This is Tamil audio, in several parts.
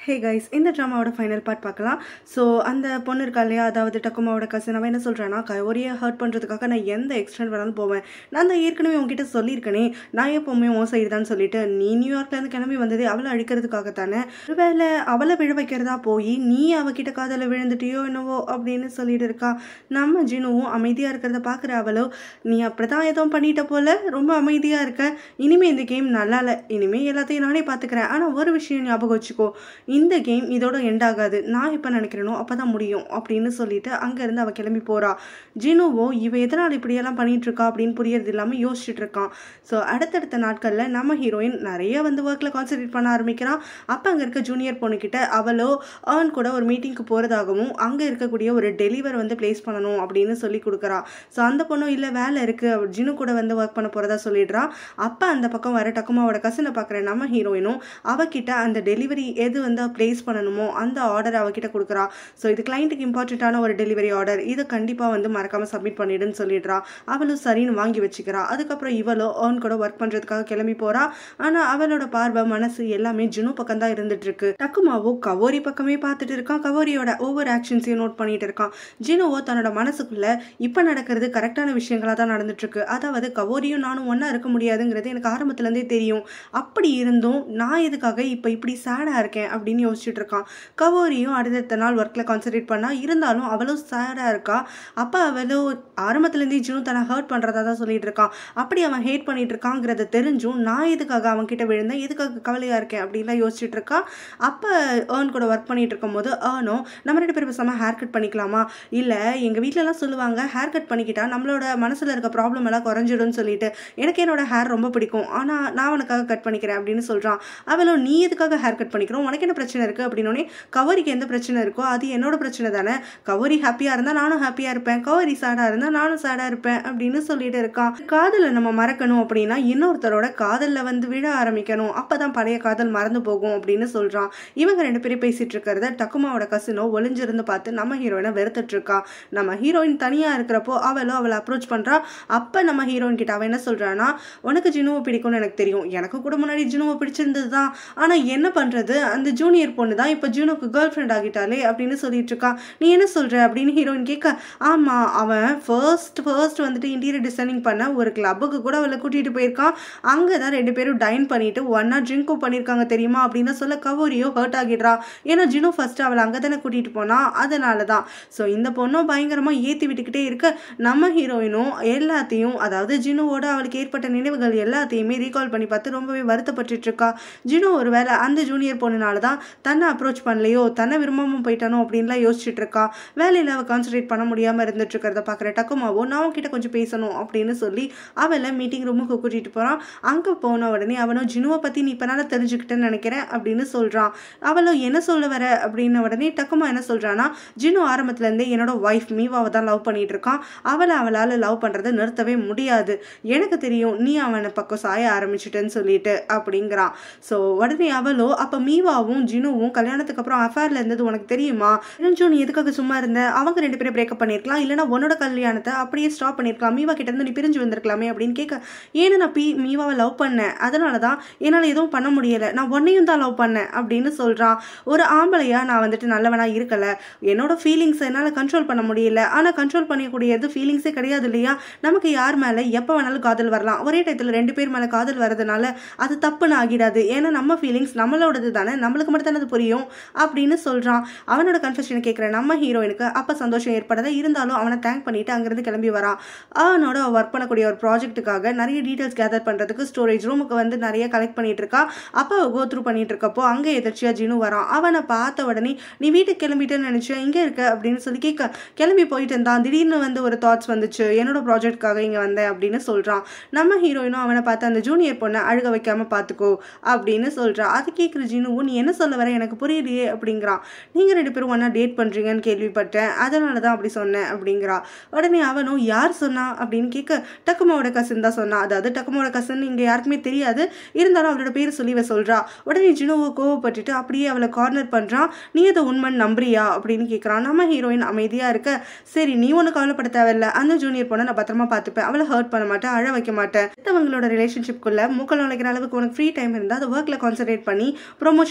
ஹே கைஸ் இந்த ட்ராமாவோட ஃபைனல் பார்ட் பார்க்கலாம் ஸோ அந்த பொண்ணு இருக்கா இல்லையா அதாவது டக்குமாவோட கசின் அவன் என்ன சொல்கிறான்னா கவரியை ஹர்ட் பண்ணுறதுக்காக நான் எந்த எக்ஸ்டென்ட் வேணாலும் போவேன் நான் தான் ஏற்கனவே உங்ககிட்ட சொல்லியிருக்கேனே நான் எப்போவுமே உன் சைடு தான் சொல்லிட்டு நீ நியூயார்க்லேருந்து கிளம்பி வந்ததே அவளை அழிக்கிறதுக்காக தானே ஒருவேளை அவளை விழ வைக்கிறதா போய் நீ அவகிட்ட காதல விழுந்துட்டியோ என்னவோ அப்படின்னு சொல்லிட்டு இருக்கா நம்ம ஜினுவும் அமைதியாக இருக்கிறத பார்க்குற அவளோ நீ அப்படி தான் எதுவும் பண்ணிட்ட போல ரொம்ப அமைதியாக இருக்க இனிமே இந்த கேம் நல்லா இல்லை இனிமே எல்லாத்தையும் நானே பார்த்துக்கிறேன் ஆனால் ஒரு விஷயம் ஞாபகம் வச்சுக்கோ இந்த கேம் இதோட எண்ட் ஆகாது நான் எப்போ நினைக்கிறேனோ அப்போ தான் முடியும் அப்படின்னு சொல்லிட்டு அங்கேருந்து அவள் கிளம்பி போகிறா ஜினுவோ இவ எதனால் இப்படியெல்லாம் பண்ணிட்டு இருக்கா அப்படின்னு புரியறது இல்லாமல் யோசிச்சுட்டு இருக்கான் ஸோ அடுத்தடுத்த நாட்களில் நம்ம ஹீரோயின் நிறைய வந்து ஒர்க்கில் கான்சென்ட்ரேட் பண்ண ஆரம்பிக்கிறான் அப்போ அங்கே இருக்க ஜூனியர் பொண்ணுக்கிட்ட அவளோ ஏர்ன் கூட ஒரு மீட்டிங்க்கு போகிறதாகவும் அங்கே இருக்கக்கூடிய ஒரு டெலிவர் வந்து ப்ளேஸ் பண்ணணும் அப்படின்னு சொல்லி கொடுக்குறா ஸோ அந்த பொண்ணும் இல்லை வேலை இருக்குது ஜினு கூட வந்து ஒர்க் பண்ண போகிறதா சொல்லிடுறா அப்போ அந்த பக்கம் வர டக்குமாவோட கசினை பார்க்குற நம்ம ஹீரோயினும் அவகிட்ட அந்த டெலிவரி எது வந்து ப்ளேஸ் பண்ணணுமோ அந்த ஆர்டர் அவகிட்ட கொடுக்குறா ஸோ இது கிளைண்ட்டுக்கு இம்பார்ட்டண்ட்டான ஒரு டெலிவரி ஆர்டர் இதை கண்டிப்பாக வந்து மறக்காமல் சப்மிட் பண்ணிடுன்னு சொல்லிடுறா அவளும் சரின்னு வாங்கி வச்சுக்கிறா அதுக்கப்புறம் இவளோ ஏர்ன் கூட ஒர்க் பண்ணுறதுக்காக கிளம்பி போகிறா ஆனால் அவளோட பார்வை மனசு எல்லாமே ஜுனு பக்கம் தான் இருந்துட்டு இருக்கு டக்குமாவோ கவோரி பக்கமே பார்த்துட்டு இருக்கான் கவோரியோட ஒவ்வொரு ஆக்ஷன்ஸையும் நோட் பண்ணிட்டு இருக்கான் ஜினுவோ தன்னோட மனசுக்குள்ள இப்போ நடக்கிறது கரெக்டான விஷயங்களாக தான் நடந்துட்டு இருக்கு அதாவது கவோரியும் நானும் ஒன்றா இருக்க முடியாதுங்கிறது எனக்கு ஆரம்பத்துலேருந்தே தெரியும் அப்படி இருந்தும் நான் எதுக்காக இப்போ இப்படி சேடாக இருக்கேன் அப்படின்னு யோசிச்சுட்டு இருக்கான் கவோரியும் அடுத்தடுத்த நாள் ஒர்க்கில் கான்சென்ட்ரேட் பண்ணா இருந்தாலும் அவளும் சேடாக இருக்கா அப்போ அவளும் ஆரம்பத்துலேருந்தே ஜூனு தன்னை ஹர்ட் பண்ணுறதா தான் சொல்லிட்டு இருக்கான் அப்படி அவன் ஹேட் பண்ணிட்டு இருக்காங்கிறத தெரிஞ்சும் நான் எதுக்காக அவன் கிட்ட விழுந்தேன் எதுக்காக கவலையாக இருக்கேன் அப்படின்லாம் யோசிச்சுட்டு இருக்கா அப்போ ஏர்ன் கூட ஒர்க் பண்ணிட்டு இருக்கும்போது ஏர்னும் நம்ம ரெண்டு பேரும் பேசாமல் ஹேர் கட் பண்ணிக்கலாமா இல்லை எங்கள் வீட்டிலலாம் சொல்லுவாங்க ஹேர் கட் பண்ணிக்கிட்டா நம்மளோட மனசில் இருக்க ப்ராப்ளம் எல்லாம் குறைஞ்சிடும்னு சொல்லிட்டு எனக்கு என்னோட ஹேர் ரொம்ப பிடிக்கும் ஆனால் நான் உனக்காக கட் பண்ணிக்கிறேன் அப்படின்னு சொல்கிறான் அவளும் நீ எதுக்காக ஹேர் கட் பண்ணிக்கிறோம் உனக்கு என்ன பிரச்சனை இருக்குது அப்படின்னோடனே கவரிக்கு எந்த பிரச்சனை இருக்கோ அது என்னோட பிரச்சனை தானே கவரி ஹாப்பியாக இருந்தால் நானும் ஹாப்பியாக இருப்பேன் கவரி சேடாக இருந்தால் நானும் சேடாக இருப்பேன் அப்படின்னு சொல்லிட்டு இருக்கான் காதலை நம்ம மறக்கணும் அப்படின்னா இன்னொருத்தரோட காதலில் வந்து விழ ஆரம்பிக்கணும் அப்போ தான் பழைய காதல் மறந்து போகும் அப்படின்னு சொல்கிறான் இவங்க ரெண்டு பேரும் பேசிட்டு இருக்கிறத டக்குமாவோட கசினோ ஒளிஞ்சிருந்து பார்த்து நம்ம ஹீரோயினை வெறுத்துட்டு இருக்கா நம்ம ஹீரோயின் தனியாக இருக்கிறப்போ அவளோ அவளை அப்ரோச் பண்ணுறா அப்போ நம்ம ஹீரோயின் கிட்ட அவன் என்ன சொல்கிறான்னா உனக்கு ஜினுவை பிடிக்கும்னு எனக்கு தெரியும் எனக்கு கூட முன்னாடி ஜினுவை பிடிச்சிருந்தது தான் ஆனால் என்ன பண்ணுறது அந்த ஜூனியர் பொண்ணு தான் இப்போ ஜூனுக்கு கேர்ள் ஃப்ரெண்ட் ஆகிட்டாலே அப்படின்னு சொல்லிட்டு இருக்கா நீ என்ன சொல்கிற அப்படின்னு ஹீரோயின் கேட்க ஆமாம் அவன் ஃபர்ஸ்ட் ஃபர்ஸ்ட் வந்துட்டு இன்டீரியர் டிசைனிங் பண்ண ஒரு கிளப்புக்கு கூட அவளை கூட்டிகிட்டு போயிருக்கான் அங்கே தான் ரெண்டு பேரும் டைன் பண்ணிட்டு ஒன்னா ட்ரிங்க்கும் பண்ணியிருக்காங்க தெரியுமா அப்படின்னு சொல்ல கவோரியோ ஹர்ட் ஆகிடுறா ஏன்னா ஜினு ஃபர்ஸ்ட் அவளை அங்கே தானே கூட்டிகிட்டு போனா அதனால தான் ஸோ இந்த பொண்ணும் பயங்கரமாக ஏற்றி விட்டுக்கிட்டே இருக்க நம்ம ஹீரோயினும் எல்லாத்தையும் அதாவது ஜினுவோட அவளுக்கு ஏற்பட்ட நினைவுகள் எல்லாத்தையுமே ரீகால் பண்ணி பார்த்து ரொம்பவே வருத்தப்பட்டுட்டு இருக்கா ஜினு ஒருவேளை அந்த ஜூனியர் பொண்ணுனால தான் தன்னை அப்ரோச் பண்ணலையோ தன்னை விரும்பாமல் போயிட்டானோ அப்படின்லாம் யோசிச்சுட்டு இருக்கா வேலையில் அவள் கான்சன்ட்ரேட் பண்ண முடியாமல் இருந்துட்டு இருக்கிறத பார்க்குற டக்குமாவோ நான் உன்கிட்ட கொஞ்சம் பேசணும் அப்படின்னு சொல்லி அவளை மீட்டிங் ரூமுக்கு கூட்டிகிட்டு போகிறான் அங்கே போன உடனே அவனும் ஜினுவை பற்றி நீ இப்போ நல்லா தெரிஞ்சுக்கிட்டேன்னு நினைக்கிறேன் அப்படின்னு சொல்கிறான் அவளும் என்ன சொல்ல வர அப்படின்ன உடனே டக்குமா என்ன சொல்கிறான்னா ஜினு ஆரம்பத்துலேருந்தே என்னோட ஒய்ஃப் மீவாவை தான் லவ் பண்ணிட்டு இருக்கான் அவளை அவளால் லவ் பண்ணுறதை நிறுத்தவே முடியாது எனக்கு தெரியும் நீ அவனை பக்கம் சாய ஆரம்பிச்சிட்டேன்னு சொல்லிட்டு அப்படிங்கிறான் ஸோ உடனே அவளோ அப்போ மீவாவும் ஜினுவும் கல்யாணத்துக்கு அப்புறம் அஃபேர்ல இருந்தது உனக்கு தெரியுமா தெரிஞ்சோ நீ எதுக்காக சும்மா இருந்த அவங்க ரெண்டு பேரும் பிரேக்கப் பண்ணியிருக்கலாம் இல்லைனா உன்னோட கல்யாணத்தை அப்படியே ஸ்டாப் பண்ணியிருக்கலாம் மீவா கிட்ட இருந்து நீ பிரிஞ்சு வந்திருக்கலாமே அப்படின்னு கேட்க ஏன்னு நான் பி மீவாவை லவ் பண்ணேன் அதனால தான் என்னால் எதுவும் பண்ண முடியலை நான் உன்னையும் தான் லவ் பண்ணேன் அப்படின்னு சொல்கிறான் ஒரு ஆம்பளையா நான் வந்துட்டு நல்லவனா இருக்கல என்னோட ஃபீலிங்ஸ் என்னால் கண்ட்ரோல் பண்ண முடியல ஆனால் கண்ட்ரோல் பண்ணக்கூடியது ஃபீலிங்ஸே கிடையாது இல்லையா நமக்கு யார் மேலே எப்போ வேணாலும் காதல் வரலாம் ஒரே டயத்தில் ரெண்டு பேர் மேலே காதல் வரதுனால அது தப்புன்னு ஆகிடாது ஏன்னா நம்ம ஃபீலிங்ஸ் நம்மளோடது தானே நம்மளுக்கு மட்டும் தானே அது புரியும் அப்படின்னு சொல்கிறான் அவனோட கன்ஃபெஷனை கேட்குற நம்ம ஹீரோயினுக்கு அப்போ சந்தோஷம் ஏற்படாத இருந்தாலும் அவனை தேங்க் பண்ணிட்டு அங்கேருந்து கிளம்பி வரான் அவனோட ஒர்க் பண்ணக்கூடிய ஒரு ப்ராஜெக்ட்டுக்காக நிறைய டீட்டெயில்ஸ் கேதர் பண்ணுறதுக்கு ஸ்டோரேஜ் ரூமுக்கு வந்து நிறைய கலெக்ட் பண்ணிட்டு இருக்கா அப்போ கோ த்ரூ பண்ணிட்டு இருக்கப்போ அங்கே எதிர்ச்சியாக ஜினு வரான் அவனை பார்த்த உடனே நீ வீட்டுக்கு கிளம்பிட்டேன்னு நினச்சேன் இங்கே இருக்க அப்படின்னு சொல்லி கேட்க கிளம்பி போயிட்டு இருந்தான் திடீர்னு வந்து ஒரு தாட்ஸ் வந்துச்சு என்னோட ப்ராஜெக்ட்காக இங்கே வந்தேன் அப்படின்னு சொல்கிறான் நம்ம ஹீரோயினும் அவனை பார்த்து அந்த ஜூனியர் பொண்ணை அழுக வைக்காம பார்த்துக்கோ அப்படின்னு சொல்கிறா அது கேட்குற ஜினுவும் நீ என்ன சொல்ல வர எனக்கு புரியலையே அப்படிங்கிறான் நீங்கள் ரெண்டு பேரும் ஒன்றா டேட் பண்ணுறீங்கன்னு கேள்விப்பட்டேன் அதனால தான் அப்படி சொன்னேன் அப்படிங்கிறா உடனே அவனும் யார் சொன்னா அப்படின்னு கேட்க டக்குமாவோட கசின் தான் சொன்னான் அதாவது டக்குமாவோட கசின் இங்கே யாருக்குமே தெரியாது இருந்தாலும் அவளோட பேர் சொல்லி இவ சொல்கிறா உடனே ஜினுவை கோவப்பட்டுட்டு அப்படியே அவளை கார்னர் பண்ணுறான் நீ அதை உண்மைன்னு நம்புறியா அப்படின்னு கேட்குறான் நம்ம ஹீரோயின் அமைதியாக இருக்க சரி நீ ஒன்றும் கவலைப்பட தேவையில்ல அந்த ஜூனியர் பொண்ணை நான் பத்திரமா பார்த்துப்பேன் அவளை ஹர்ட் பண்ண மாட்டேன் அழ வைக்க மாட்டேன் மற்றவங்களோட ரிலேஷன்ஷிப்குள்ள மூக்கல் நுழைக்கிற அளவுக்கு உனக்கு ஃப்ரீ டைம் இருந்தால் அதை ஒர்க்கில் கான்சன்ட்ரேட் பண்ணி ப்ரொமோஷன் வாங்குற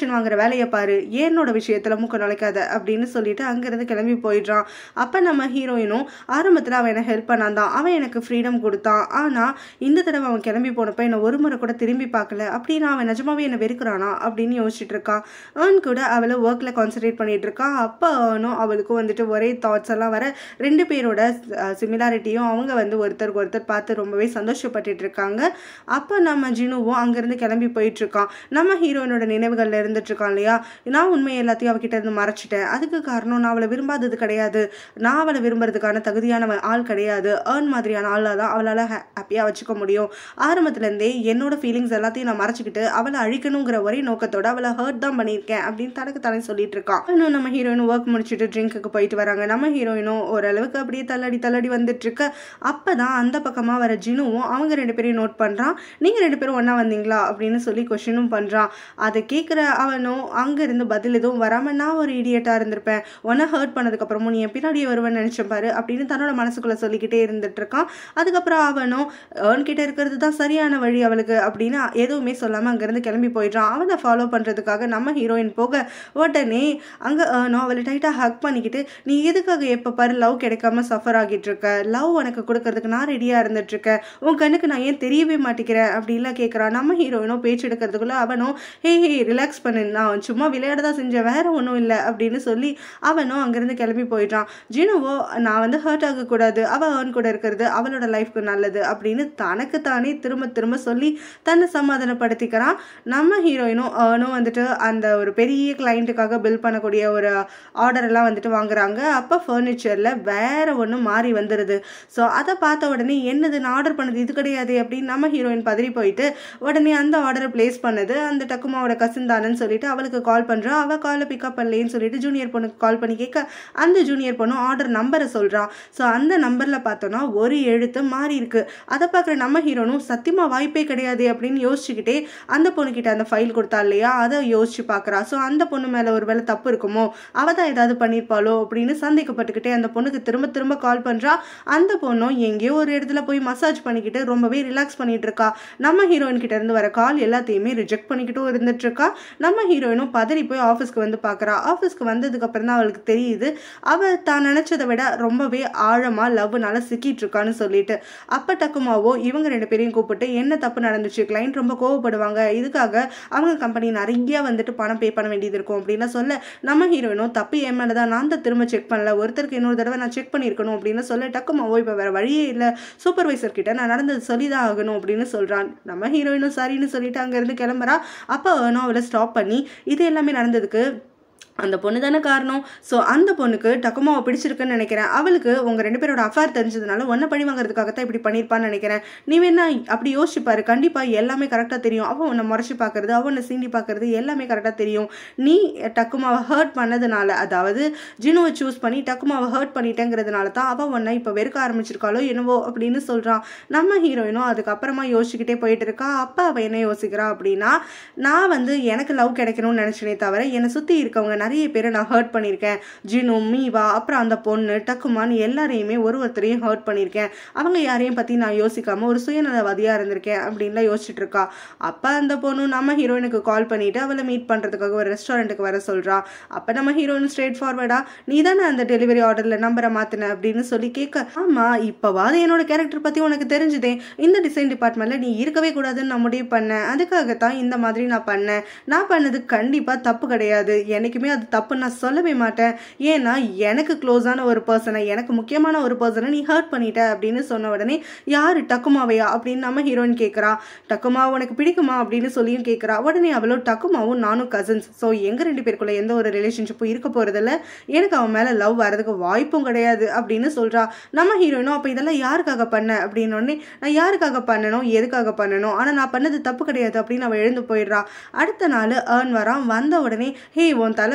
வேலையை பாரு என்னோட விஷயத்துல மூக்க நுழைக்காத அப்படின்னு சொல்லிட்டு அங்கிருந்து கிளம்பி போயிடுறான் அப்ப நம்ம ஹீரோயினும் ஆரம்பத்துல அவன் எனக்கு ஹெல்ப் பண்ணான் அவன் எனக்கு ஃப்ரீடம் கொடுத்தான் ஆனா இந்த தடவை அவன் கிளம்பி போனப்ப என்ன ஒரு முறை கூட திரும்பி பார்க்கல அப்படின்னா அவன் நிஜமாவே என்ன வெறுக்கிறானா அப்படின்னு யோசிச்சுட்டு இருக்கான் ஏர்ன் கூட அவளை ஒர்க்ல கான்சென்ட்ரேட் பண்ணிட்டு இருக்கான் அப்ப ஏர்னும் அவளுக்கும் வந்துட்டு ஒரே தாட்ஸ் எல்லாம் வர ரெண்டு பேரோட சிமிலாரிட்டியும் அவங்க வந்து ஒருத்தருக்கு ஒருத்தர் பார்த்து ரொம்பவே சந்தோஷப்பட்டுட்டு இருக்காங்க அப்போ நம்ம ஜினுவும் அங்கேருந்து கிளம்பி போயிட்டு இருக்கான் நம்ம ஹீரோயினோட நினைவுகள்ல இருந்துட்டு இருக்கான் இல்லையா நான் உண்மை எல்லாத்தையும் அவகிட்ட இருந்து மறைச்சிட்டேன் அதுக்கு காரணம் நான் அவளை விரும்பாதது கிடையாது நான் அவளை விரும்புறதுக்கான தகுதியான ஆள் கிடையாது ஏர்ன் மாதிரியான ஆளாக தான் அவளால் ஹாப்பியாக வச்சுக்க முடியும் ஆரம்பத்துலேருந்தே என்னோட ஃபீலிங்ஸ் எல்லாத்தையும் நான் மறைச்சிக்கிட்டு அவளை அழிக்கணுங்கிற ஒரே நோக்கத்தோட அவளை ஹர்ட் தான் பண்ணியிருக்கேன் அப்படின்னு தனக்கு தானே சொல்லிட்டு இருக்கான் இன்னும் நம்ம ஹீரோயினும் ஒர்க் முடிச்சுட்டு ட்ரிங்க்குக்கு போயிட்டு வராங்க நம்ம ஹீரோயினும் ஓரளவுக்கு அப்படியே தள்ளாடி தள்ளாடி வந்துட்டு இருக்க அப்பதான் அந்த பக்கமா வர ஜினுவும் அவங்க ரெண்டு பேரையும் நோட் பண்றான் நீங்க ரெண்டு பேரும் ஒண்ணா வந்தீங்களா அப்படின்னு சொல்லி கொஷினும் பண்றான் அதை கேட்குற அவனும் அங்க இருந்து பதில் எதுவும் வராம நான் ஒரு இடியட்டா இருந்திருப்பேன் உன்னை ஹர்ட் பண்ணதுக்கு அப்புறமும் நீ என் பின்னாடியே வருவேன்னு நினைச்சேன் பாரு அப்படின்னு தன்னோட மனசுக்குள்ள சொல்லிக்கிட்டே இருந்துட்டு இருக்கான் அதுக்கப்புறம் அவனும் ஏர்ன் கிட்ட இருக்கிறது தான் சரியான வழி அவளுக்கு அப்படின்னு எதுவுமே சொல்லாம அங்கிருந்து கிளம்பி போயிடுறான் அவனை ஃபாலோ பண்றதுக்காக நம்ம ஹீரோயின் போக உடனே அங்க ஏர்னும் அவளை டைட்டா ஹக் பண்ணிக்கிட்டு நீ எதுக்காக எப்ப பாரு லவ் கிடைக்காம சஃபர் ஆகிட்டு இருக்க லவ் உனக்கு கொடுக்கறதுக்கு நான் ரெடியா இருந்துட்டு இருக்கேன் உன் கண்ணுக்கு நான் ஏன் தெரியவே மாட்டேங்கிறேன் அப்படின்லாம் கேட்கறான் நம்ம ஹீரோயினும் பேச்சு எடுக்கிறதுக்குள்ள அவனும் ஹே ஹே ரிலாக்ஸ் பண்ணு நான் சும்மா விளையாட தான் செஞ்சேன் வேற ஒன்றும் இல்லை அப்படின்னு சொல்லி அவனும் அங்கிருந்து கிளம்பி போயிட்டான் ஜினுவோ நான் வந்து ஹர்ட் ஆகக்கூடாது அவ அவன் கூட இருக்கிறது அவளோட லைஃப்க்கு நல்லது அப்படின்னு தனக்கு தானே திரும்ப திரும்ப சொல்லி தன்னை சமாதானப்படுத்திக்கிறான் நம்ம ஹீரோயினும் அவனும் வந்துட்டு அந்த ஒரு பெரிய கிளைண்ட்டுக்காக பில் பண்ணக்கூடிய ஒரு ஆர்டர் எல்லாம் வந்துட்டு வாங்குறாங்க அப்போ ஃபர்னிச்சரில் வேற ஒன்று மாறி வந்துடுது ஸோ அதை பார்த்த உடனே என்னது நான் ஆர்டர் பண்ணது இது கிடையாது அப்படின்னு நம்ம ஹீரோயின் பதறி போயிட்டு உடனே அந்த ஆர்டரை பிளேஸ் பண்ணது அந்த டக்குமாவோட கசின் தானன்னு சொல்லிட்டு அவளுக்கு கால் பண்ணுறா அவள் காலை பிக்கப் பண்ணலேன்னு சொல்லிட்டு ஜூனியர் பொண்ணுக்கு கால் பண்ணி கேட்க அந்த ஜூனியர் பொண்ணு ஆர்டர் நம்பரை சொல்கிறான் ஸோ அந்த நம்பரில் பார்த்தோன்னா ஒரு எழுத்து மாறி இருக்கு அதை பார்க்குற நம்ம ஹீரோனும் சத்தியமா வாய்ப்பே கிடையாது அப்படின்னு யோசிச்சுக்கிட்டே அந்த பொண்ணுக்கிட்ட அந்த ஃபைல் கொடுத்தா இல்லையா அதை யோசிச்சு பார்க்குறா ஸோ அந்த பொண்ணு மேலே ஒரு வேலை தப்பு இருக்குமோ அவ தான் ஏதாவது பண்ணியிருப்பாளோ அப்படின்னு சந்தேகப்பட்டுக்கிட்டே அந்த பொண்ணுக்கு திரும்ப திரும்ப கால் பண்ணுறா அந்த பொண்ணும் எங்கேயோ ஒரு இடத்துல போய் மசாஜ் பண்ணிக்கிட்டு ரொம்பவே ரிலாக்ஸ் பண்ணிட்டு இருக்கா நம்ம ஹீரோயின் கிட்ட இருந்து வர கால் எல்லாத்தையுமே ரிஜெக்ட் பண்ணிக்கிட்டும் இருந்துட்டு இருக்கா நம்ம ஹீரோயினும் பதறி போய் ஆஃபீஸ்க்கு வந்து பார்க்குறா ஆஃபீஸ்க்கு வந்ததுக்கு அப்புறம் தான் அவளுக்கு தெரியுது அவ தான் நினைச்சதை விட ரொம்பவே ஆழமா லவ்னால சிக்கிட்டு இருக்கான்னு சொல்லிட்டு அப்ப டக்குமாவோ இவங்க ரெண்டு பேரையும் கூப்பிட்டு என்ன தப்பு நடந்துச்சு கிளைண்ட் ரொம்ப கோவப்படுவாங்க இதுக்காக அவங்க கம்பெனி நிறைய வந்துட்டு பணம் பே பண்ண வேண்டியது இருக்கும் அப்படின்னு சொல்ல நம்ம ஹீரோயினும் தப்பு என் மேலே தான் நான் தான் திரும்ப செக் பண்ணல ஒருத்தருக்கு இன்னொரு தடவை நான் செக் பண்ணியிருக்கணும் அப்படின்னு சொல்ல டக்குமாவோ இப்போ வேற வழியே இல்லை சூப்பர்வைசர் கிட்ட நான் நடந்தது சொல்லிதான் ஆகணும் அப்படின்னு சொல்றான் நம்ம ஹீரோயினும் சரின்னு சொல்லிட்டு அங்கேருந்து கிளம்புறா அப்போ அவனும் அவளை ஸ்டாப் பண்ணி இது எல்லாமே நடந்ததுக்கு அந்த பொண்ணு தானே காரணம் ஸோ அந்த பொண்ணுக்கு டக்குமாவை பிடிச்சிருக்குன்னு நினைக்கிறேன் அவளுக்கு உங்கள் ரெண்டு பேரோட அஃபேர் தெரிஞ்சதுனால ஒன்றை பழி வாங்குறதுக்காகத்தான் இப்படி பண்ணியிருப்பான்னு நினைக்கிறேன் நீ வேணா அப்படி யோசிச்சு பாரு கண்டிப்பாக எல்லாமே கரெக்டாக தெரியும் அவன் உன்னை முறைச்சி பார்க்கறது அவன் உன்னை சீண்டி பார்க்கறது எல்லாமே கரெக்டாக தெரியும் நீ டக்குமாவை ஹர்ட் பண்ணதுனால அதாவது ஜினுவை சூஸ் பண்ணி டக்குமாவை ஹர்ட் பண்ணிட்டேங்கிறதுனால தான் அவன் உன்னை இப்போ வெறுக்க ஆரம்பிச்சிருக்காளோ என்னவோ அப்படின்னு சொல்கிறான் நம்ம ஹீரோயினும் அதுக்கப்புறமா யோசிச்சுக்கிட்டே போயிட்டு இருக்கா அப்போ அவள் என்ன யோசிக்கிறா அப்படின்னா நான் வந்து எனக்கு லவ் கிடைக்கணும்னு நினச்சினே தவிர என்னை சுற்றி இருக்கவங்க நிறைய பேரை நான் ஹர்ட் பண்ணியிருக்கேன் ஜினு மீவா அப்புறம் அந்த பொண்ணு டக்குமான் எல்லாரையுமே ஒரு ஒருத்தரையும் ஹர்ட் பண்ணியிருக்கேன் அவங்க யாரையும் பற்றி நான் யோசிக்காம ஒரு சுயநலவாதியாக இருந்திருக்கேன் அப்படின்லாம் யோசிச்சுட்டு இருக்கா அப்போ அந்த பொண்ணு நம்ம ஹீரோயினுக்கு கால் பண்ணிட்டு அவளை மீட் பண்ணுறதுக்காக ஒரு ரெஸ்டாரண்ட்டுக்கு வர சொல்கிறா அப்போ நம்ம ஹீரோயின் ஸ்ட்ரெயிட் ஃபார்வர்டா நீ தானே அந்த டெலிவரி ஆர்டரில் நம்பரை மாற்றின அப்படின்னு சொல்லி கேட்க ஆமாம் இப்போவாது என்னோட கேரக்டர் பற்றி உனக்கு தெரிஞ்சுதே இந்த டிசைன் டிபார்ட்மெண்ட்டில் நீ இருக்கவே கூடாதுன்னு நான் முடிவு பண்ணேன் அதுக்காகத்தான் இந்த மாதிரி நான் பண்ணேன் நான் பண்ணது கண்டிப்பாக தப்பு கிடையாது எனக்குமே அது தப்பு நான் சொல்லவே மாட்டேன் ஏன்னா எனக்கு க்ளோஸான ஒரு பர்சனை எனக்கு முக்கியமான ஒரு பர்சனை நீ ஹர்ட் பண்ணிட்ட அப்படின்னு சொன்ன உடனே யாரு டக்குமாவையா அப்படின்னு நம்ம ஹீரோயின் கேட்குறா டக்குமா உனக்கு பிடிக்குமா அப்படின்னு சொல்லியும் கேட்குறா உடனே அவளோ டக்குமாவும் நானும் கசின்ஸ் ஸோ எங்கள் ரெண்டு பேருக்குள்ள எந்த ஒரு ரிலேஷன்ஷிப்பும் இருக்க போகிறதில்ல எனக்கு அவன் மேலே லவ் வரதுக்கு வாய்ப்பும் கிடையாது அப்படின்னு சொல்கிறா நம்ம ஹீரோயினும் அப்போ இதெல்லாம் யாருக்காக பண்ண அப்படின்னு உடனே நான் யாருக்காக பண்ணணும் எதுக்காக பண்ணணும் ஆனால் நான் பண்ணது தப்பு கிடையாது அப்படின்னு அவள் எழுந்து போயிடுறா அடுத்த நாள் ஏர்ன் வரான் வந்த உடனே ஹே உன் தலை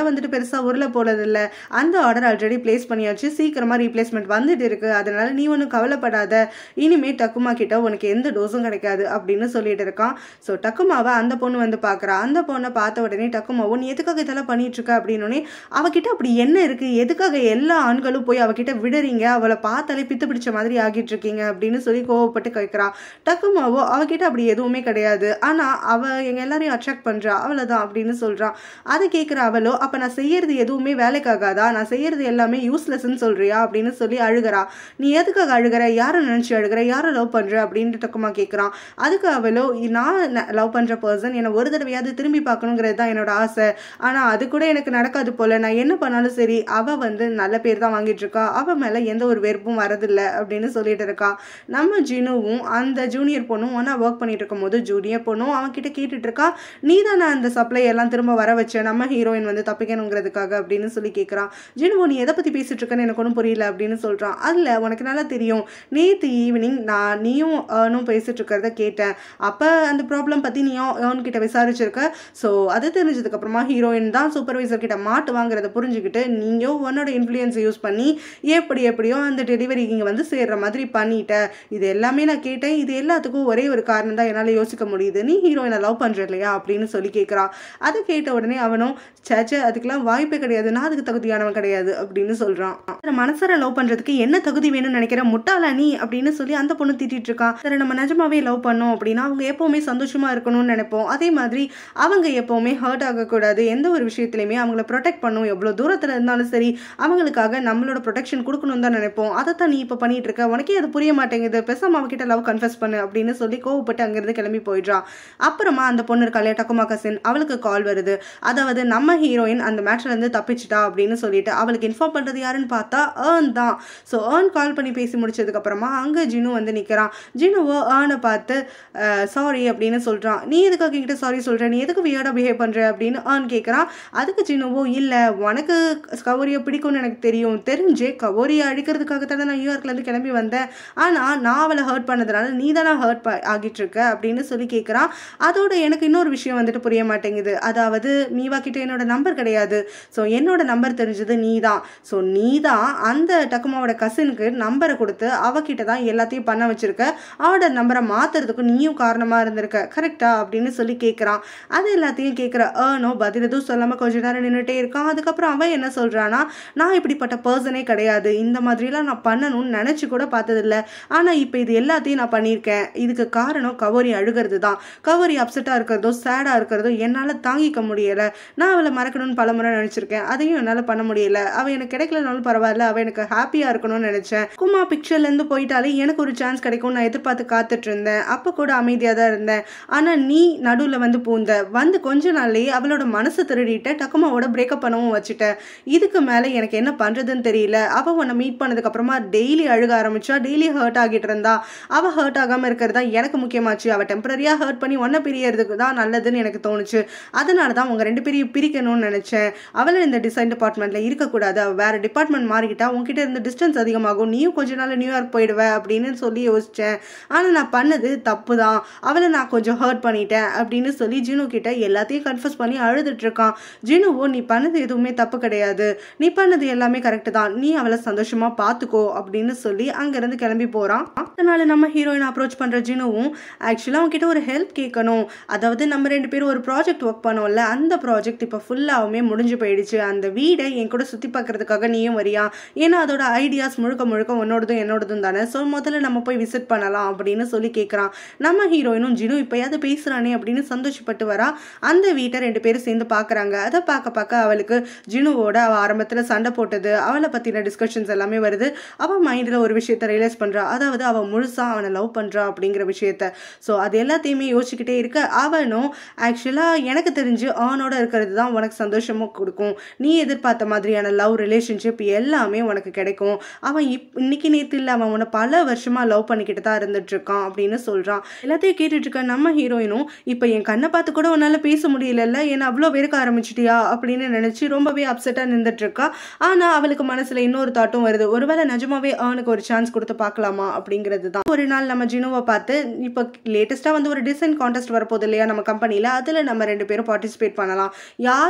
வந்துட்டு பெருசா உருள போறது இல்ல அந்த ஆர்டர் ஆல்ரெடி பிளேஸ் பண்ணியாச்சு சீக்கிரமா ரீப்ளேஸ்மெண்ட் வந்துட்டு இருக்கு அதனால நீ ஒன்றும் கவலைப்படாத இனிமே டக்குமா கிட்ட உனக்கு எந்த டோஸும் கிடைக்காது அப்படின்னு சொல்லிட்டு இருக்கான் ஸோ டக்குமாவை அந்த பொண்ணு வந்து பார்க்குறா அந்த பொண்ணை பார்த்த உடனே டக்குமாவும் நீ எதுக்காக இதெல்லாம் பண்ணிட்டு இருக்க அப்படின்னு அவகிட்ட அப்படி என்ன இருக்கு எதுக்காக எல்லா ஆண்களும் போய் அவகிட்ட விடுறீங்க அவளை பார்த்தாலே பித்து பிடிச்ச மாதிரி ஆகிட்டு இருக்கீங்க அப்படின்னு சொல்லி கோவப்பட்டு கேட்குறா டக்குமாவோ அவகிட்ட அப்படி எதுவுமே கிடையாது ஆனா அவ எங்க எல்லாரையும் அட்ராக்ட் பண்றா அவ்வளவுதான் அப்படின்னு சொல்றான் அதை கேட்குற அவளோ அப்ப நான் செய்யறது எதுவுமே வேலைக்காகாதா நான் செய்யறது எல்லாமே யூஸ்லெஸ்ன்னு சொல்றியா அப்படின்னு சொல்லி அழுகிறா நீ எதுக்காக அழுகிற யாரை நினைச்சு அழுகிற யாரை லவ் பண்ற அப்படின்னு டக்குமா கேட்குறான் அதுக்கு அவளோ நான் லவ் பண்ற பர்சன் என்னை ஒரு தடவையாவது திரும்பி பார்க்கணுங்கிறது தான் என்னோட ஆசை ஆனா அது கூட எனக்கு நடக்காது போல நான் என்ன பண்ணாலும் சரி அவ வந்து நல்ல பேர் தான் வாங்கிட்டு இருக்கா அவ மேல எந்த ஒரு வெறுப்பும் வரதில்ல அப்படின்னு சொல்லிட்டு இருக்கா நம்ம ஜினுவும் அந்த ஜூனியர் பொண்ணும் ஒன்னா ஒர்க் பண்ணிட்டு இருக்கும் போது ஜூனியர் பொண்ணும் அவன் கிட்ட கேட்டுட்டு இருக்கா நீ தானே அந்த சப்ளை எல்லாம் திரும்ப வர வச்ச நம்ம ஹீரோயின் வந்து தப்பிக்கணுங்கிறதுக்காக அப்படின்னு சொல்லி கேட்குறான் ஜினுவோ நீ எதை பத்தி பேசிட்டு இருக்கன்னு எனக்கு ஒன்றும் புரியல அப்படின்னு சொல்றான் அதுல உனக்கு நல்லா தெரியும் நேத்து ஈவினிங் நான் நீயும் ஏர்னும் பேசிட்டு இருக்கிறத கேட்டேன் அப்ப அந்த ப்ராப்ளம் பத்தி நீயும் ஏர்ன் கிட்ட விசாரிச்சிருக்க ஸோ அது தெரிஞ்சதுக்கு அப்புறமா ஹீரோயின் தான் சூப்பர்வைசர் கிட்ட மாட்டு வாங்குறத புரிஞ்சுக்கிட்டு நீங்க உன்னோட இன்ஃப்ளூயன்ஸை யூஸ் பண்ணி எப்படி எப்படியோ அந்த டெலிவரி இங்க வந்து சேர்ற மாதிரி பண்ணிட்ட இது எல்லாமே நான் கேட்டேன் இது எல்லாத்துக்கும் ஒரே ஒரு காரணம் தான் என்னால் யோசிக்க முடியுது நீ ஹீரோயினை லவ் பண்ற இல்லையா அப்படின்னு சொல்லி கேட்குறா அதை கேட்ட உடனே அவனும் சேச்சே அதுக்கெல்லாம் வாய்ப்பே கிடையாது நான் அதுக்கு தகுதியானவன் கிடையாது அப்படின்னு சொல்றான் மனசார லவ் பண்றதுக்கு என்ன தகுதி வேணும்னு நினைக்கிற முட்டாளா நீ அப்படின்னு சொல்லி அந்த பொண்ணு திட்டிட்டு இருக்கான் சரி நம்ம நிஜமாவே லவ் பண்ணோம் அப்படின்னா அவங்க எப்பவுமே சந்தோஷமா இருக்கணும்னு நினைப்போம் அதே மாதிரி அவங்க எப்பவுமே ஹர்ட் ஆகக்கூடாது எந்த ஒரு விஷயத்துலையுமே அவங்கள ப்ரொடெக்ட் பண்ணும் எவ்வளோ தூரத்தில் இருந்தாலும் சரி அவங்களுக்காக நம்மளோட ப்ரொடெக்ஷன் கொடுக்கணும் தான் நினைப்போம் அதைத்தான் நீ இப்போ பண்ணிட்டு இருக்க உனக்கே அது புரிய மாட்டேங்குது பெசாம அவகிட்ட லவ் கன்ஃபெஸ் பண்ணு அப்படின்னு சொல்லி கோவப்பட்டு அங்கிருந்து கிளம்பி போயிடுறான் அப்புறமா அந்த பொண்ணு இருக்கா இல்லையா டக்குமா கசின் அவளுக்கு கால் வருது அதாவது நம்ம ஹீரோயின் அந்த மேட்ச்ல இருந்து தப்பிச்சிட்டா அப்படின்னு சொல்லிட்டு அவளுக்கு இன்ஃபார்ம் பண்றது யாருன்னு பார்த்தா ஏர்ன் தான் ஸோ ஏர்ன் கால் பண்ணி பேசி முடிச்சதுக்கு அப்புறமா அங்க ஜினு வந்து நிக்கிறான் ஜினுவோ ஏர்னை பார்த்து சாரி அப்படின்னு சொல்றான் நீ எதுக்காக கிட்ட சாரி சொல்ற நீ எதுக்கு வியர்டா பிஹேவ் பண்ற அப்படின்னு ஏர்ன் கேட்கறான் அதுக்கு ஜினுவோ இல்ல உனக்கு கவோரியை பிடிக்கும்னு எனக்கு தெரியும் தெரிஞ்சே கவோரியை அழிக்கிறதுக்காக தானே நான் நியூயார்க்ல இருந்து கிளம்பி வந்தேன் ஆனா நான் அவளை ஹர்ட் பண்ணதுனால நீ தானே ஹர்ட் ஆகிட்டு இருக்க அப்படின்னு சொல்லி கேட்கறான் அதோட எனக்கு இன்னொரு விஷயம் வந்துட்டு புரிய மாட்டேங்குது அதாவது மீவா கிட்ட என்னோட நம்பர் கிடையாது ஸோ என்னோட நம்பர் தெரிஞ்சது நீ தான் ஸோ நீ தான் அந்த டக்குமாவோட கசினுக்கு நம்பரை கொடுத்து அவகிட்ட தான் எல்லாத்தையும் பண்ண வச்சிருக்க அவளோட நம்பரை மாத்துறதுக்கு நீயும் காரணமா இருந்திருக்க கரெக்டா அப்படின்னு சொல்லி கேட்குறான் அது எல்லாத்தையும் கேட்குற ஏனோ பதில் எதுவும் சொல்லாம கொஞ்ச நேரம் நின்றுட்டே இருக்கான் அதுக்கப்புறம் அவன் என்ன சொல்றானா நான் இப்படிப்பட்ட பர்சனே கிடையாது இந்த மாதிரிலாம் நான் பண்ணணும்னு நினைச்சு கூட பார்த்ததில்ல ஆனா இப்போ இது எல்லாத்தையும் நான் பண்ணியிருக்கேன் இதுக்கு காரணம் கவரி அழுகிறது தான் கவரி அப்செட்டா இருக்கிறதோ சேடா இருக்கிறதோ என்னால தாங்கிக்க முடியல நான் அவளை மறக்கணும்னு பல முறை நினைச்சிருக்கேன் அதையும் என்னால பண்ண முடியல அவ எனக்கு கிடைக்கலனாலும் பரவாயில்ல அவ எனக்கு ஹாப்பியா இருக்கணும்னு நினைச்சேன் குமா பிக்சர்ல இருந்து போயிட்டாலே எனக்கு ஒரு சான்ஸ் கிடைக்கும் நான் எதிர்பார்த்து காத்துட்டு இருந்தேன் அப்ப கூட அமைதியா தான் இருந்தேன் ஆனா நீ நடுவுல வந்து பூந்த வந்து கொஞ்ச நாள்லயே அவளோட மனசை திருடிட்ட டக்குமாவோட பிரேக்கப் பண்ணவும் வச்சுட்ட இதுக்கு மேல எனக்கு என்ன பண்றதுன்னு தெரியல அவ உன்னை மீட் பண்ணதுக்கு அப்புறமா டெய்லி அழுக ஆரம்பிச்சா டெய்லி ஹர்ட் ஆகிட்டு இருந்தா அவ ஹர்ட் ஆகாம இருக்கிறது தான் எனக்கு முக்கியமாச்சு அவ டெம்பரரியா ஹர்ட் பண்ணி ஒன்ன பிரியறதுக்கு தான் நல்லதுன்னு எனக்கு தோணுச்சு அதனால தான் உங்க ரெண்டு பேரையும் பிரிக்கணும்னு நினைச்சேன் அவளை இந்த டிசைன் டிபார்ட்மெண்ட்ல இருக்கக்கூடாது அவ வேற டிபார்ட்மெண்ட் மாறிக்கிட்டா உன்கிட்ட இருந்து டிஸ்டன்ஸ் அதிகமாகும் நீயும் கொஞ்ச நாள் நியூயார்க் போயிடுவ அப்படின்னு சொல்லி யோசிச்சேன் ஆனா நான் பண்ணது தப்பு தான் அவளை நான் கொஞ்சம் ஹர்ட் பண்ணிட்டேன் அப்படின்னு சொல்லி ஜினு கிட்ட எல்லாத்தையும் கன்ஃபர்ஸ் பண்ணி அழுதுட்டு இருக்கான் ஜினுவோ நீ பண்ணது எதுவுமே தப்பு கிடையாது நீ பண்ணது எல்லாமே கரெக்ட் தான் நீ அவளை சந்தோஷமா பாத்துக்கோ அப்படின்னு சொல்லி அங்கிருந்து கிளம்பி போறான் அதனால நம்ம ஹீரோயின் அப்ரோச் பண்ற ஜினுவும் ஆக்சுவலா அவங்க கிட்ட ஒரு ஹெல்ப் கேட்கணும் அதாவது நம்ம ரெண்டு பேரும் ஒரு ப்ராஜெக்ட் ஒர்க் பண்ணோம்ல அந்த ப்ராஜெக்ட் இப்போ ஃபுல்லாகவுமே முடிஞ்சு போயிடுச்சு அந்த வீடை என் கூட சுற்றி பார்க்கறதுக்காக நீயும் வரியா ஏன்னா அதோட ஐடியாஸ் முழுக்க முழுக்க உன்னோடதும் என்னோடதும் தானே ஸோ முதல்ல நம்ம போய் விசிட் பண்ணலாம் அப்படின்னு சொல்லி கேட்குறான் நம்ம ஹீரோயினும் ஜினு இப்போயாவது பேசுகிறானே அப்படின்னு சந்தோஷப்பட்டு வரா அந்த வீட்டை ரெண்டு பேரும் சேர்ந்து பார்க்குறாங்க அதை பார்க்க பார்க்க அவளுக்கு ஜினுவோட அவள் ஆரம்பத்தில் சண்டை போட்டது அவளை பற்றின டிஸ்கஷன்ஸ் எல்லாமே வருது அவள் மைண்டில் ஒரு விஷயத்த ரியலைஸ் பண்ணுறா அதாவது அவள் முழுசாக அவனை லவ் பண்ணுறா அப்படிங்கிற விஷயத்த ஸோ அது எல்லாத்தையுமே யோசிச்சுக்கிட்டே இருக்க அவனும் ஆக்சுவலாக எனக்கு தெரிஞ்சு ஆனோட இருக்கிறது தான் உனக்கு சந்தோஷமும் கொடுக்கும் நீ எதிர்பார்த்த மாதிரியான லவ் ரிலேஷன்ஷிப் எல்லாமே உனக்கு கிடைக்கும் அவன் இப் இன்னைக்கு நேற்று இல்லை அவன் உன்னை பல வருஷமா லவ் பண்ணிக்கிட்டு தான் இருந்துட்டு இருக்கான் அப்படின்னு சொல்றான் எல்லாத்தையும் கேட்டுட்டு இருக்க நம்ம ஹீரோயினும் இப்போ என் கண்ணை பார்த்து கூட உன்னால பேச முடியலல்ல ஏன்னா அவ்வளோ வெறுக்க ஆரம்பிச்சிட்டியா அப்படின்னு நினைச்சு ரொம்பவே அப்செட்டா நின்றுட்டு இருக்கா ஆனா அவளுக்கு மனசுல இன்னொரு தாட்டும் வருது ஒருவேளை நிஜமாவே அவனுக்கு ஒரு சான்ஸ் கொடுத்து பார்க்கலாமா அப்படிங்கிறது தான் ஒரு நாள் நம்ம ஜினுவை பார்த்து இப்போ லேட்டஸ்டா வந்து ஒரு டிசைன் கான்டெஸ்ட் வரப்போகுது இல்லையா நம்ம கம்பெனில அதுல நம்ம ரெண்டு பேரும் பார்ட்டிசிபேட் பண்ணலாம் யார் வின்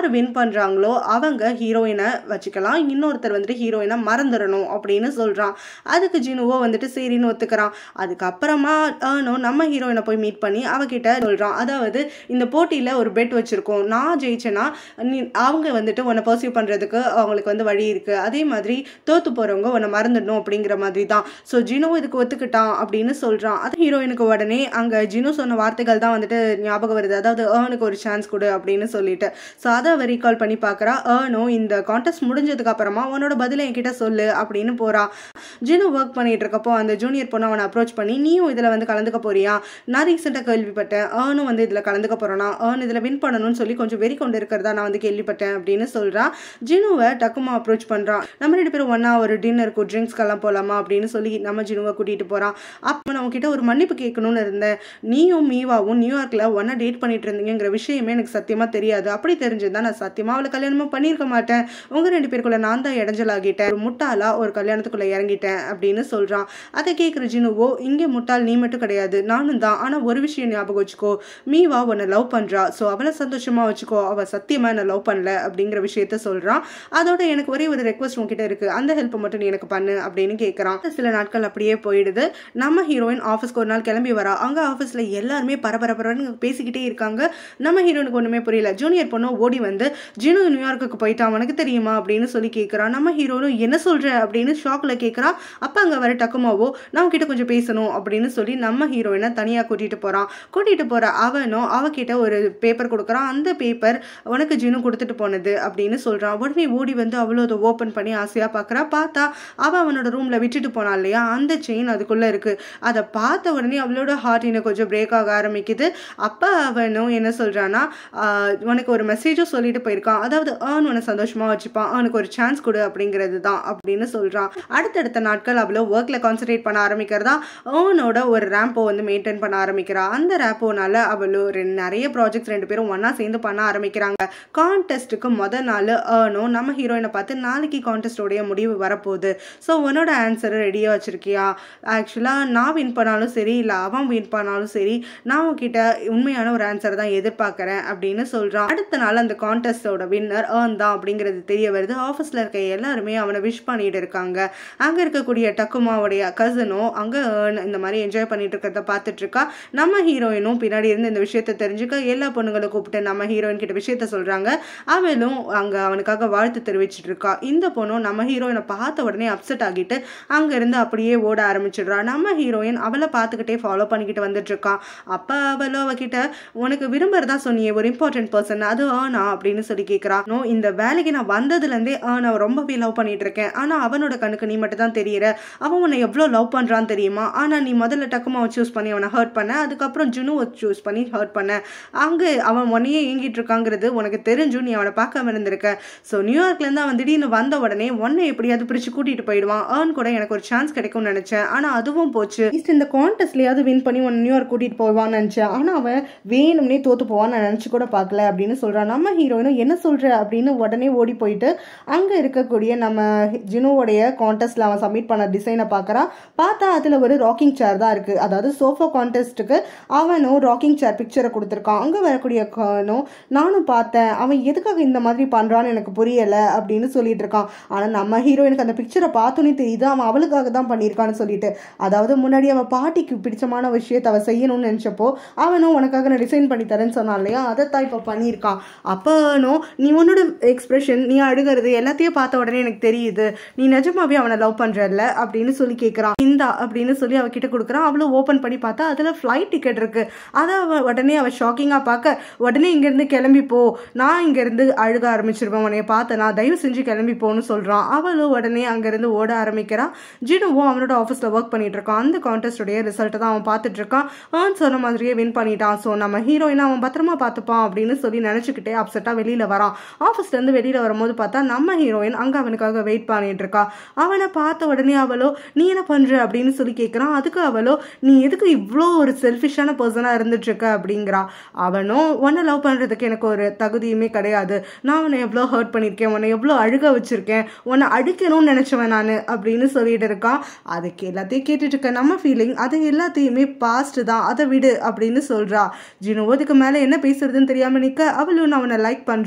பண்ணுறாங்களோ அவங்க ஹீரோயினை வச்சுக்கலாம் இன்னொருத்தர் வந்துட்டு ஹீரோயினை மறந்துடணும் அப்படின்னு சொல்கிறான் அதுக்கு ஜினுவோ வந்துட்டு சரின்னு ஒத்துக்கிறான் அதுக்கப்புறமா ஏர்னோ நம்ம ஹீரோயினை போய் மீட் பண்ணி அவகிட்ட சொல்கிறான் அதாவது இந்த போட்டியில் ஒரு பெட் வச்சுருக்கோம் நான் ஜெயிச்சேன்னா நீ அவங்க வந்துட்டு உன்னை பர்சீவ் பண்ணுறதுக்கு அவங்களுக்கு வந்து வழி இருக்குது அதே மாதிரி தோத்து போகிறவங்க உன்னை மறந்துடணும் அப்படிங்கிற மாதிரி தான் ஸோ ஜினோ இதுக்கு ஒத்துக்கிட்டான் அப்படின்னு சொல்கிறான் அது ஹீரோயினுக்கு உடனே அங்கே ஜினு சொன்ன வார்த்தைகள் தான் வந்துட்டு ஞாபகம் வருது அதாவது ஏர்னுக்கு ஒரு சான்ஸ் கொடு அப்படின்னு சொல்லிட்டு ஸோ அதை அவ ரீகால் பண்ணி பார்க்குறா ஏர்னோ இந்த கான்டெஸ்ட் முடிஞ்சதுக்கு அப்புறமா உன்னோட பதிலை என்கிட்ட சொல்லு அப்படின்னு போறா ஜினு ஒர்க் பண்ணிட்டு இருக்கப்போ அந்த ஜூனியர் பொண்ணு அவனை அப்ரோச் பண்ணி நீயும் இதில் வந்து கலந்துக்க போறியா நான் ரீசெண்டாக கேள்விப்பட்டேன் ஏர்னும் வந்து இதில் கலந்துக்க போறானா ஏர்ன் இதில் வின் பண்ணணும்னு சொல்லி கொஞ்சம் வெறி கொண்டு இருக்கிறதா நான் வந்து கேள்விப்பட்டேன் அப்படின்னு சொல்றா ஜினுவை டக்குமா அப்ரோச் பண்றான் நம்ம ரெண்டு பேரும் ஒன்னா ஒரு டின்னருக்கு ட்ரிங்க்ஸ்க்கெல்லாம் போகலாமா அப்படின்னு சொல்லி நம்ம ஜினுவை கூட்டிட்டு போறான் அப்போ நான் உன்கிட்ட ஒரு மன்னிப்பு கேட்கணும்னு இருந்தேன் நீயும் மீவாவும் நியூயார்க்கில் ஒன்றா டேட் பண்ணிட்டு இருந்தீங்கிற விஷயமே எனக்கு சத்தியமாக தெரியாது அப்படி தெரிஞ்சிருந்தா நான் சத்தியமாக அவளை கல்யாணமும் பண்ணியிருக்க மாட்டேன் உங்கள் ரெண்டு பேருக்குள்ள நான் தான் இடைஞ்சலாகிட்டேன் ஒரு முட்டாளா ஒரு கல்யாணத்துக்குள்ளே இறங்கிட்டேன் அப்படின்னு சொல்கிறான் அதை கேட்குற ஜினுவோ இங்கே முட்டாள் நீ மட்டும் கிடையாது நானும் தான் ஆனால் ஒரு விஷயம் ஞாபகம் வச்சுக்கோ மீவா உன்னை லவ் பண்ணுறா ஸோ அவளை சந்தோஷமாக வச்சுக்கோ அவள் சத்தியமாக என்னை லவ் பண்ணல அப்படிங்கிற விஷயத்த சொல்கிறான் அதோட எனக்கு ஒரே ஒரு ரெக்வஸ்ட் உங்ககிட்ட இருக்குது அந்த ஹெல்ப்பை மட்டும் நீ எனக்கு பண்ணு அப்படின்னு கேட்குறான் சில நாட்கள் அப்படியே போயிடுது நம்ம ஹீரோயின் ஆஃபீஸ்க்கு ஒரு நாள் கிளம்பி வரா அங்கே ஆஃபீஸில் எல்லாருமே பரபரப்பரன்னு பேசிக்கிட்டே இருக்காங்க நம்ம ஹீரோனுக்கு ஒன்றுமே புரியல ஜூனியர் பொண்ணு ஓடி வந்து ஜினு நியூயார்க்குக்கு போயிட்டான் உனக்கு தெரியுமா அப்படின்னு சொல்லி கேட்குறான் நம்ம ஹீரோனும் என்ன சொல்கிற அப்படின்னு ஷாக்கில் கேட்குறான் அப்போ அங்கே வர டக்குமாவோ நான் கிட்ட கொஞ்சம் பேசணும் அப்படின்னு சொல்லி நம்ம ஹீரோயினை தனியாக கூட்டிகிட்டு போகிறான் கூட்டிகிட்டு போகிற அவனும் அவகிட்ட ஒரு பேப்பர் கொடுக்குறான் அந்த பேப்பர் உனக்கு ஜினு கொடுத்துட்டு போனது அப்படின்னு சொல்கிறான் உடனே ஓடி வந்து அவ்வளோ அதை ஓப்பன் பண்ணி ஆசையாக பார்க்குறா பார்த்தா அவள் அவனோட ரூமில் விட்டுட்டு போனான் இல்லையா அந்த செயின் அதுக்குள்ளே இருக்குது அதை பார்த்த உடனே அவளோட ஹார்ட் இன்னும் கொஞ்சம் பிரேக் ஆக ஆரம்பிக்குது அப்போ அவனும் என்ன சொல்கிறான்னா உனக்கு ஒரு மெசேஜும் சொல்லிட்டு போயிருக்கான் அதாவது ஏர்ன் உன்னை சந்தோஷமாக வச்சுப்பான் அவனுக்கு ஒரு சான்ஸ் கொடு அப்படிங்கிறது தான் அப்படின்னு சொல்கிறான் அடுத்தடுத்த நாட்கள் அவ்வளோ ஒர்க்கில் கான்சன்ட்ரேட் பண்ண ஆரம்பிக்கிறதா ஏர்னோட ஒரு ரேம்போ வந்து மெயின்டைன் பண்ண ஆரம்பிக்கிறா அந்த ரேப்போனால அவளோ ரெண்டு நிறைய ப்ராஜெக்ட்ஸ் ரெண்டு பேரும் ஒன்றா சேர்ந்து பண்ண ஆரம்பிக்கிறாங்க கான்டெஸ்ட்டுக்கு முத நாள் ஏர்னும் நம்ம ஹீரோயினை பார்த்து நாளைக்கு கான்டெஸ்டோடைய முடிவு வரப்போகுது ஸோ உன்னோட ஆன்சரை ரெடியாக வச்சுருக்கியா ஆக்சுவலாக நான் வின் பண்ணாலும் சரி இல்லை அவன் வின் பண்ணாலும் சரி நான் உன்கிட்ட உண்மையான ஒரு ஆன்சர் தான் எதிர்பார்க்குறேன் அப்படின்னு சொல்கிறான் அடுத்த நாள் அந்த கான்டெஸ்டோட வின்னர் ஏர்ன் தான் அப்படிங்கிறது தெரிய வருது ஆஃபீஸில் இருக்க எல்லாருமே அவனை விஷ் பண்ணிட்டு இருக்காங்க அங்கே இருக்கக்கூடிய டக்குமாவுடைய கசனும் அங்கே ஏர்ன் இந்த மாதிரி என்ஜாய் பண்ணிட்டு இருக்கிறத பார்த்துட்டு இருக்கா நம்ம ஹீரோயினும் பின்னாடி இருந்து இந்த விஷயத்த தெரிஞ்சுக்க எல்லா பொண்ணுங்களை கூப்பிட்டு நம்ம ஹீரோயின் கிட்ட விஷயத்த சொல்கிறாங்க அவளும் அங்கே அவனுக்காக வாழ்த்து தெரிவிச்சிட்டு இருக்கா இந்த பொண்ணும் நம்ம ஹீரோயினை பார்த்த உடனே அப்செட் ஆகிட்டு அங்கேருந்து அப்படியே ஓட ஆரம்பிச்சிடுறா நம்ம ஹீரோயின் அவளை பார்த்துக்கிட்டே ஃபாலோ பண்ணிக்கிட்டு வந்துட்டு இருக்கா அப்போ அவளோ அவகிட்ட உனக்கு விரும்புறதா சொன்னியே ஒரு இம்பார்ட்டன்ட் பர்சன் அது ஆனா அப்படின்னு சொல்லி கேட்குறா நோ இந்த வேலைக்கு நான் வந்ததுலேருந்தே ஆனா ரொம்பவே லவ் பண்ணிட்டு இருக்கேன் ஆனால் அவனோட கண்ணுக்கு நீ மட்டும் தான் தெரியற அவன் உன்னை எவ்வளோ லவ் பண்ணுறான்னு தெரியுமா ஆனால் நீ முதல்ல டக்குமாவை சூஸ் பண்ணி அவனை ஹர்ட் பண்ண அதுக்கப்புறம் ஜுனுவை சூஸ் பண்ணி ஹர்ட் பண்ண அங்கே அவன் உன்னையே ஏங்கிட்டு இருக்காங்கிறது உனக்கு தெரிஞ்சும் நீ அவனை பார்க்காம இருந்திருக்க ஸோ நியூயார்க்லேருந்து அவன் திடீர்னு வந்த உடனே உன்னை எப்படியாவது பிரிச்சு கூட்டிட்டு போயிடுவான் ஏர்ன் கூட எனக்கு ஒரு சான்ஸ் கிடைக்கும்னு நினைச்சேன் ஆனால் அதுவும் போச்சு At least இந்த கான்டெஸ்ட்லயாவது வின் பண்ணி உன்னை நியூயார்க் கூட்டிட்டு போவான்னு நினைச்சேன் ஆனால் அவன் வேணும்னே தோத்து போவான்னு நான் நினச்சி கூட பார்க்கல அப்படின்னு சொல்றான் நம்ம ஹீரோயினும் என்ன சொல்ற அப்படின்னு உடனே ஓடி போயிட்டு அங்கே இருக்கக்கூடிய நம்ம ஜினுவோடைய கான்டெஸ்ட்ல அவன் சப்மிட் பண்ண டிசைனை பார்க்கறான் பார்த்தா அதில் ஒரு ராக்கிங் சேர் தான் இருக்கு அதாவது சோஃபா கான்டெஸ்ட்டுக்கு அவனும் ராக்கிங் சேர் பிக்சரை கொடுத்துருக்கான் அங்கே வரக்கூடிய கானும் நானும் பார்த்தேன் அவன் எதுக்காக இந்த மாதிரி பண்ணுறான்னு எனக்கு புரியலை அப்படின்னு சொல்லிட்டு இருக்கான் ஆனால் நம்ம ஹீரோயினுக்கு அந்த பிக்சரை பார்த்தோன்னே தெரியுது அவன் அவளுக்காக தான் பண்ணியிருக்கான்னு சொல்லிட்டு அதாவது முன்னாடி அவன் பாட்டிக்கு பிடிச்சமான விஷயத்தை அவன் செய்யணும்னு நினச்சப்போ அவனும் உனக்காக நான் டிசைன் பண்ணி தரேன்னு சொன்னான் இல்லையா அதைத்தான் இப்போ பண்ணியிருக்கான் அப்போனும் நீ உன்னோட எக்ஸ்பிரஷன் நீ அழுகிறது எல்லாத்தையும் பார்த்த உடனே எனக்கு தெரியுது நீ நிஜமாவே அவனை லவ் பண்றல்ல அப்படின்னு சொல்லி கேட்குறான் இந்தா அப்படின்னு சொல்லி அவகிட்ட கொடுக்குறான் அவளும் ஓப்பன் பண்ணி பார்த்தா அதில் ஃப்ளைட் டிக்கெட் இருக்கு அதை அவ உடனே அவள் ஷாக்கிங்காக பார்க்க உடனே இங்கேருந்து கிளம்பி போ நான் இங்கேருந்து அழுக ஆரம்பிச்சிருவேன் உன்னைய பார்த்தனா தயவு செஞ்சு கிளம்பி போன்னு சொல்கிறான் அவளும் உடனே அங்கேருந்து ஓட ஆரம்பிக்கிறான் ஜினுவும் அவனோட ஆஃபீஸில் ஒர்க் பண்ணிட்டு இருக்கான் அந்த கான்டெஸ்டோடைய ரிசல்ட்டை தான் அவன் பார்த்துட்டு இருக்கான் அவன் சொன்ன மாதிரியே வின் பண்ணிட்டான் ஸோ நம்ம ஹீரோயினை அவன் பத்திரமா பார்த்துப்பான் அப்படின்னு சொல்லி நினச்சிக்கிட்டே அப்செட்டாக வெளியில் வரான் ஆஃபீஸ்லேருந்து வெளியில் வரும்போது பார்த்தா நம்ம ஹீரோயின் அங்கே அவனுக்காக வெயிட் பண்ணிட்டு இருக்கா அவனை பார்த்த உடனே அவளோ நீ என்ன பண்ணுற அப்படின்னு சொல்லி கேட்குறான் அதுக்கு அவளோ நீ எதுக்கு இவ்வளோ ஒரு செல்ஃபிஷான பர்சனாக இருந்துட்டு இருக்க அப்படிங்கிறா அவனும் உன்னை லவ் பண்ணுறதுக்கு எனக்கு ஒரு தகுதியுமே கிடையாது நான் உன்னை எவ்வளோ ஹர்ட் பண்ணியிருக்கேன் உன்னை எவ்வளோ அழுக வச்சிருக்கேன் உன்னை அடிக்கணும்னு நினச்சவன் நான் அப்படின்னு சொல்லிட்டு இருக்கான் அதுக்கு எல்லாத்தையும் கேட்டுட்டு இருக்க நம்ம ஃபீலிங் அது எல்லாத்தையுமே பாஸ்ட் தான் அதை விடு அப்படின்னு சொல்றா ஜினோ அதுக்கு மேலே என்ன பேசுறதுன்னு தெரியாம நிற்க அவளும் நான் அவனை லைக் பண்றேன்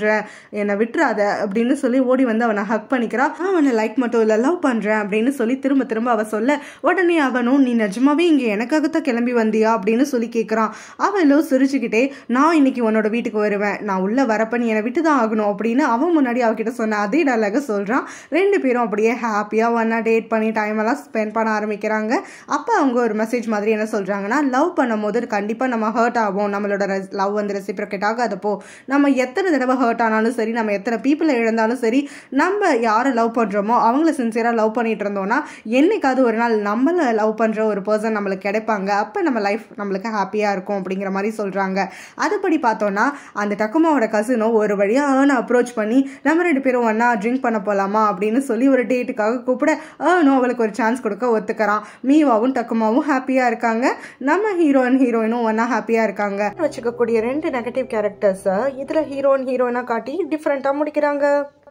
பண்ணுறேன் என்னை விட்டுறாத அப்படின்னு சொல்லி ஓடி வந்து அவனை ஹக் பண்ணிக்கிறா நான் அவனை லைக் மட்டும் இல்லை லவ் பண்ணுறேன் அப்படின்னு சொல்லி திரும்ப திரும்ப அவ சொல்ல உடனே அவனும் நீ நிஜமாவே இங்கே எனக்காகத்தான் கிளம்பி வந்தியா அப்படின்னு சொல்லி கேட்குறான் அவளும் சிரிச்சுக்கிட்டே நான் இன்னைக்கு உன்னோட வீட்டுக்கு வருவேன் நான் உள்ள வரப்ப நீ என்னை விட்டு தான் ஆகணும் அப்படின்னு அவன் முன்னாடி அவகிட்ட சொன்ன அதே டைலாக சொல்கிறான் ரெண்டு பேரும் அப்படியே ஹாப்பியாக ஒன்றா டேட் பண்ணி டைம் எல்லாம் ஸ்பெண்ட் பண்ண ஆரம்பிக்கிறாங்க அப்போ அவங்க ஒரு மெசேஜ் மாதிரி என்ன சொல்கிறாங்கன்னா லவ் பண்ணும்போது கண்டிப்பாக நம்ம ஹர்ட் ஆகும் நம்மளோட லவ் வந்து ரெசிப்ரேட் ஆகாதப்போ நம்ம எத்தனை தடவை ஹர்ட் ஆனாலும் சரி நம்ம எத்தனை பீப்புளை இழந்தாலும் சரி நம்ம யாரை லவ் பண்ணுறோமோ அவங்கள சின்சியராக லவ் பண்ணிட்டு இருந்தோம்னா என்னைக்காவது ஒரு நாள் நம்மளை லவ் பண்ணுற ஒரு பர்சன் நம்மளுக்கு கிடைப்பாங்க அப்போ நம்ம லைஃப் நம்மளுக்கு ஹாப்பியாக இருக்கும் அப்படிங்கிற மாதிரி சொல்கிறாங்க அதுபடி பார்த்தோன்னா அந்த டக்குமாவோட கசினோ ஒரு வழியாக ஏர்னை அப்ரோச் பண்ணி நம்ம ரெண்டு பேரும் ஒன்றா ட்ரிங்க் பண்ண போகலாமா அப்படின்னு சொல்லி ஒரு டேட்டுக்காக கூப்பிட ஏர்னும் அவளுக்கு ஒரு சான்ஸ் கொடுக்க ஒத்துக்கிறான் மீவாவும் டக்குமாவும் ஹாப்பியாக இருக்காங்க நம்ம ஹீரோயின் ஹீரோயினும் ஒன்றா ஹாப்பியாக இருக்காங்க வச்சுக்கக்கூடிய ரெண்டு நெகட்டிவ் கேரக்டர்ஸை இதில் ஹீரோயின் ஹீரோயினாக காட்டி டிஃப்ரெண்ட்டாக முடிக்கிறாங்க